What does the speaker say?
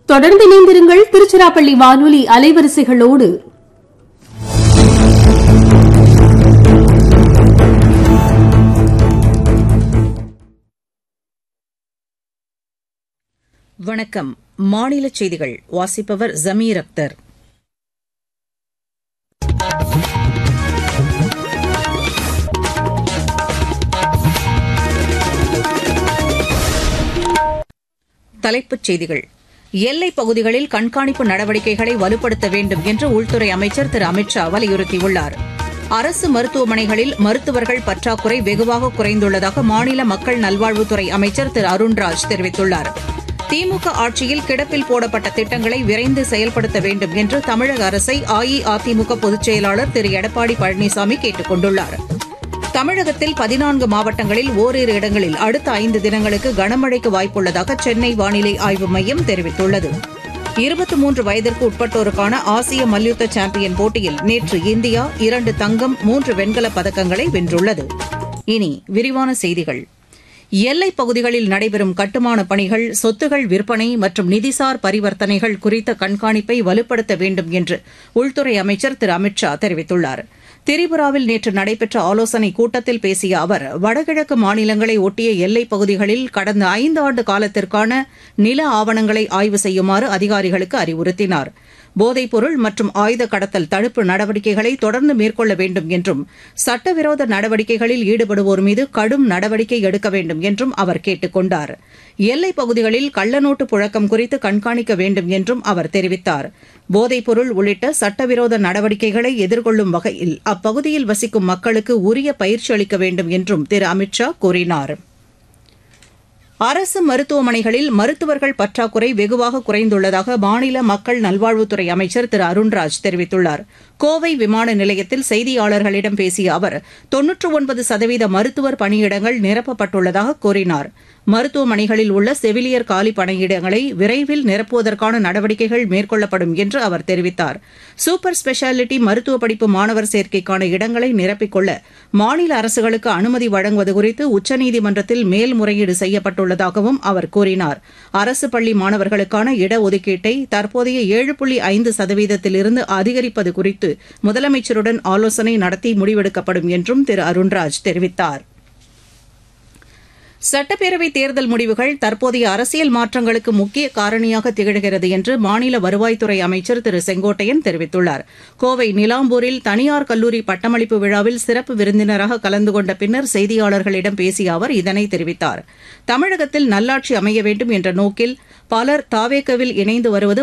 தொடர்ந்து இணைந்திருங்கள் திருச்சிராப்பள்ளி வானொலி அலைவரிசைகளோடு வணக்கம் மாநில செய்திகள் வாசிப்பவர் ஜமீர் அக்தர் தலைப்புச் செய்திகள் எல்லைப் பகுதிகளில் கண்காணிப்பு நடவடிக்கைகளை வலுப்படுத்த வேண்டும் என்று உள்துறை அமைச்சர் திரு அமித் ஷா வலியுறுத்தியுள்ளார் அரசு மருத்துவமனைகளில் மருத்துவர்கள் பற்றாக்குறை வெகுவாக குறைந்துள்ளதாக மாநில மக்கள் நல்வாழ்வுத்துறை அமைச்சர் திரு அருண்ராஜ் தெரிவித்துள்ளார் திமுக ஆட்சியில் கிடப்பில் போடப்பட்ட திட்டங்களை விரைந்து செயல்படுத்த வேண்டும் என்று தமிழக அரசை அஇஅதிமுக பொதுச் செயலாளர் திரு எடப்பாடி பழனிசாமி கேட்டுக் கொண்டுள்ளார் தமிழகத்தில் பதினான்கு மாவட்டங்களில் ஓரிரு இடங்களில் அடுத்த ஐந்து தினங்களுக்கு கனமழைக்கு வாய்ப்புள்ளதாக சென்னை வானிலை ஆய்வு மையம் தெரிவித்துள்ளது இருபத்தி மூன்று வயதிற்கு உட்பட்டோருக்கான ஆசிய மல்யுத்த சாம்பியன் போட்டியில் நேற்று இந்தியா இரண்டு தங்கம் மூன்று வெண்கலப் பதக்கங்களை வென்றுள்ளது இனி விரிவான செய்திகள் எல்லைப் பகுதிகளில் நடைபெறும் கட்டுமான பணிகள் சொத்துகள் விற்பனை மற்றும் நிதிசார் பரிவர்த்தனைகள் குறித்த கண்காணிப்பை வலுப்படுத்த வேண்டும் என்று உள்துறை அமைச்சர் திரு அமித் ஷா தெரிவித்துள்ளார் திரிபுராவில் நேற்று நடைபெற்ற ஆலோசனைக் கூட்டத்தில் பேசிய அவர் வடகிழக்கு மாநிலங்களை ஒட்டிய எல்லைப் பகுதிகளில் கடந்த ஐந்து ஆண்டு காலத்திற்கான நில ஆவணங்களை ஆய்வு செய்யுமாறு அதிகாரிகளுக்கு அறிவுறுத்தினார் போதைப்பொருள் மற்றும் ஆயுத கடத்தல் தடுப்பு நடவடிக்கைகளை தொடர்ந்து மேற்கொள்ள வேண்டும் என்றும் சட்டவிரோத நடவடிக்கைகளில் ஈடுபடுவோர் மீது கடும் நடவடிக்கை எடுக்க வேண்டும் என்றும் அவர் கேட்டுக் கொண்டார் எல்லைப் பகுதிகளில் கள்ளநோட்டு புழக்கம் குறித்து கண்காணிக்க வேண்டும் என்றும் அவர் தெரிவித்தார் போதைப்பொருள் உள்ளிட்ட சட்டவிரோத நடவடிக்கைகளை எதிர்கொள்ளும் வகையில் அப்பகுதியில் வசிக்கும் மக்களுக்கு உரிய பயிற்சி அளிக்க வேண்டும் என்றும் திரு அமித் ஷா கூறினாா் அரசு மருத்துவமனைகளில் மருத்துவர்கள் பற்றாக்குறை வெகுவாக குறைந்துள்ளதாக மாநில மக்கள் நல்வாழ்வுத்துறை அமைச்சர் திரு அருண்ராஜ் தெரிவித்துள்ளார் கோவை விமான நிலையத்தில் செய்தியாளர்களிடம் பேசிய அவர் தொன்னூற்று ஒன்பது சதவீத மருத்துவர் பணியிடங்கள் நிரப்பப்பட்டுள்ளதாக கூறினார் மருத்துவமனைகளில் உள்ள செவிலியர் காலி பணியிடங்களை விரைவில் நிரப்புவதற்கான நடவடிக்கைகள் மேற்கொள்ளப்படும் என்று அவர் தெரிவித்தார் சூப்பர் ஸ்பெஷாலிட்டி மருத்துவ படிப்பு மாணவர் சேர்க்கைக்கான இடங்களை நிரப்பிக்கொள்ள மாநில அரசுகளுக்கு அனுமதி வழங்குவது குறித்து உச்சநீதிமன்றத்தில் மேல்முறையீடு செய்யப்பட்டுள்ளதாகவும் அவர் கூறினார் அரசு பள்ளி மாணவர்களுக்கான இடஒதுக்கீட்டை தற்போதைய ஏழு புள்ளி ஐந்து சதவீதத்திலிருந்து அதிகரிப்பது குறித்து முதலமைச்சருடன் ஆலோசனை நடத்தி முடிவெடுக்கப்படும் என்றும் திரு அருண்ராஜ் தெரிவித்தார் சட்டப்பேரவைத் தேர்தல் முடிவுகள் தற்போதைய அரசியல் மாற்றங்களுக்கு முக்கிய காரணியாக திகழ்கிறது என்று மாநில வருவாய்த்துறை அமைச்சர் திரு செங்கோட்டையன் தெரிவித்துள்ளார் கோவை நிலாம்பூரில் தனியார் கல்லூரி பட்டமளிப்பு விழாவில் சிறப்பு விருந்தினராக கலந்து கொண்ட பின்னர் செய்தியாளர்களிடம் பேசிய அவர் இதனை தெரிவித்தார் தமிழகத்தில் நல்லாட்சி அமைய வேண்டும் என்ற நோக்கில் பலர் தாவேக்கவில் இணைந்து வருவது